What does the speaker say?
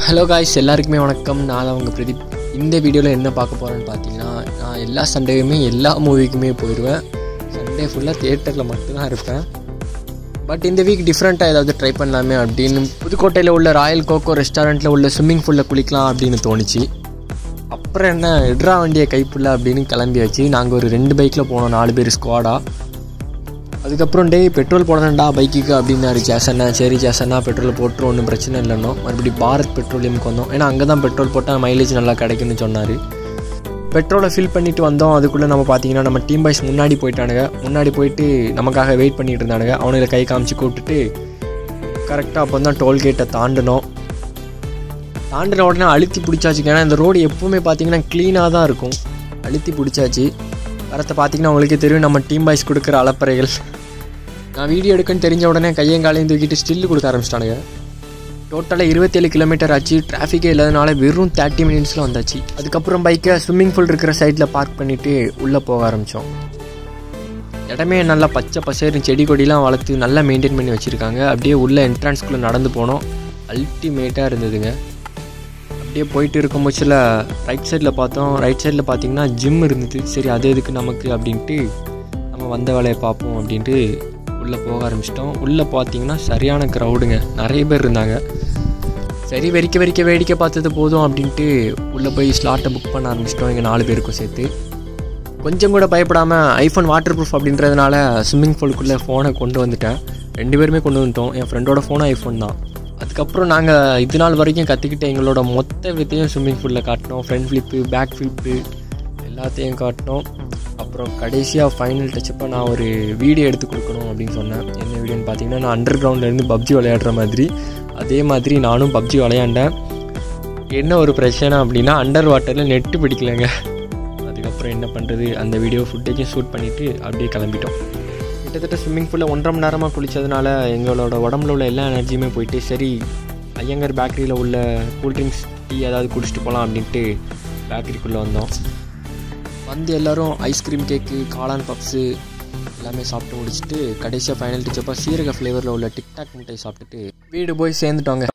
hello guys எல்லாருக்குமே வணக்கம் நான் தான் உங்கள் பிரதீப் இந்த வீடியோவில் என்ன பார்க்க போகிறேன்னு பார்த்தீங்கன்னா நான் எல்லா சண்டேயுமே எல்லா மூவிக்குமே போயிடுவேன் சண்டே ஃபுல்லாக தியேட்டரில் மட்டும்தான் இருப்பேன் பட் இந்த வீக் டிஃப்ரெண்ட்டாக ஏதாவது ட்ரை பண்ணலாமே அப்படின்னு புதுக்கோட்டையில் உள்ள ராயல் கோகோ ரெஸ்டாரண்ட்டில் உள்ள ஸ்விம்மிங் பூலில் குளிக்கலாம் அப்படின்னு தோணுச்சு அப்புறம் என்ன எட்ரா வண்டியை கைப்புள்ள அப்படின்னு கிளம்பியாச்சு நாங்கள் ஒரு ரெண்டு பைக்கில் போனோம் நாலு பேர் ஸ்குவாடாக அதுக்கப்புறம் டேய் பெட்ரோல் போடணும்டா பைக்குக்கு அப்படின்னாரு ஜேசண்ணா சரி ஜேசண்ணா பெட்ரோல் போட்டுரும் ஒன்றும் பிரச்சனை இல்லைன்னோ மறுபடியும் பாரத் பெட்ரோலியமுக்கு வந்தோம் ஏன்னா அங்கே தான் பெட்ரோல் போட்டால் மைலேஜ் நல்லா கிடைக்கும்னு சொன்னார் பெட்ரோலை ஃபில் பண்ணிட்டு வந்தோம் அதுக்குள்ளே நம்ம பார்த்தீங்கன்னா நம்ம டீம் பாய்ஸ் முன்னாடி போயிட்டானுங்க முன்னாடி போயிட்டு நமக்காக வெயிட் பண்ணிட்டு இருந்தானுங்க அவனுங்களை கை காமிச்சு கூப்பிட்டுட்டு கரெக்டாக அப்போ தான் டோல்கேட்டை தாண்டினோம் தாண்டின உடனே அழுத்தி பிடிச்சாச்சுங்க ஏன்னா இந்த ரோடு எப்பவுமே பார்த்தீங்கன்னா க்ளீனாக தான் இருக்கும் அழுத்தி பிடிச்சாச்சு வரத்தை பார்த்தீங்கன்னா உங்களுக்கே தெரியும் நம்ம டீம் பாய்ஸ் கொடுக்குற அலப்பறைகள் நான் வீடியோ எடுக்கன்னு தெரிஞ்ச உடனே கையும் காலையும் தூக்கிட்டு ஸ்டில்லு கொடுக்க ஆரம்பிச்சிட்டானுங்க டோட்டலாக இருபத்தேழு கிலோமீட்டர் ஆச்சு டிராஃபிக்கே இல்லாதனால வெறும் தேர்ட்டி மினிட்ஸில் வந்தாச்சு அதுக்கப்புறம் பைக்கை ஸ்விம்மிங் பூல் இருக்கிற சைடில் பார்க் பண்ணிவிட்டு உள்ளே போக ஆரம்பித்தோம் இடமே நல்லா பச்சை பசேரும் செடி கொடிலாம் வளர்த்து நல்லா மெயின்டைன் பண்ணி வச்சுருக்காங்க அப்படியே உள்ள என்ட்ரன்ஸ்குள்ளே நடந்து போனோம் அல்டிமேட்டாக இருந்ததுங்க அப்படியே போயிட்டு இருக்கும் பட்சத்தில் ரைட் சைடில் பார்த்தோம் ரைட் சைடில் பார்த்தீங்கன்னா ஜிம் இருந்தது சரி அது எதுக்கு நமக்கு அப்படின்ட்டு நம்ம வந்த வேலையை பார்ப்போம் அப்படின்ட்டு உள்ளே போக ஆரம்பிச்சிட்டோம் உள்ளே பார்த்தீங்கன்னா சரியான க்ரௌடுங்க நிறைய பேர் இருந்தாங்க சரி வெறிக்க வெறிக்க வேடிக்கை பார்த்தது போதும் அப்படின்ட்டு உள்ளே போய் ஸ்லாட்டை புக் பண்ண ஆரம்பிச்சிட்டோம் எங்கள் நாலு பேருக்கும் சேர்த்து கொஞ்சம் கூட பயப்படாமல் ஐஃபோன் வாட்டர் ப்ரூஃப் அப்படின்றதுனால ஸ்விம்மிங் பூலுக்குள்ளே ஃபோனை கொண்டு வந்துட்டேன் ரெண்டு பேருமே கொண்டு வந்துட்டோம் என் ஃப்ரெண்டோட ஃபோனும் ஐஃபோன் தான் அதுக்கப்புறம் நாங்கள் இது நாள் வரைக்கும் கற்றுக்கிட்ட எங்களோட மொத்த வித்தையும் ஸ்விம்மிங் பூலில் காட்டினோம் ஃப்ரண்ட் ஃப்ளிப்பு பேக் ஃப்ளிப்பு எல்லாத்தையும் காட்டினோம் அப்புறம் கடைசியாக ஃபைனல் டச்சப்பாக நான் ஒரு வீடியோ எடுத்து கொடுக்கணும் அப்படின்னு சொன்னேன் என்ன வீடியோன்னு பார்த்தீங்கன்னா நான் அண்டர் கிரவுண்ட்லேருந்து பப்ஜி விளையாடுற மாதிரி அதே மாதிரி நானும் பப்ஜி விளையாண்டேன் என்ன ஒரு பிரச்சனை அப்படின்னா அண்டர் வாட்டரில் நெட்டு பிடிக்கலைங்க அதுக்கப்புறம் என்ன பண்ணுறது அந்த வீடியோ ஃபுட்டேஜும் ஷூட் பண்ணிவிட்டு அப்படியே கிளம்பிட்டோம் கிட்டத்தட்ட ஸ்விம்மிங் பூலில் ஒன்றரை மணி நேரமாக குளித்ததுனால எங்களோட உடம்புல உள்ள எல்லா எனர்ஜியுமே போயிட்டு சரி ஐயங்கர் பேக்கரியில் உள்ள கூல்ட்ரிங்க்ஸ் டீ ஏதாவது குடிச்சிட்டு போகலாம் அப்படின்ட்டு பேக்கரிக்குள்ளே வந்தோம் வந்து எல்லோரும் ஐஸ்கிரீம் கேக்கு காளான் பப்ஸு எல்லாமே சாப்பிட்டு முடிச்சுட்டு கடைசியாக ஃபைனல் டிச்சப்போ சீரக ஃப்ளேவரில் உள்ள டிக்டாக் மிட்டாய் சாப்பிட்டுட்டு வீடு போய் சேர்ந்துட்டோங்க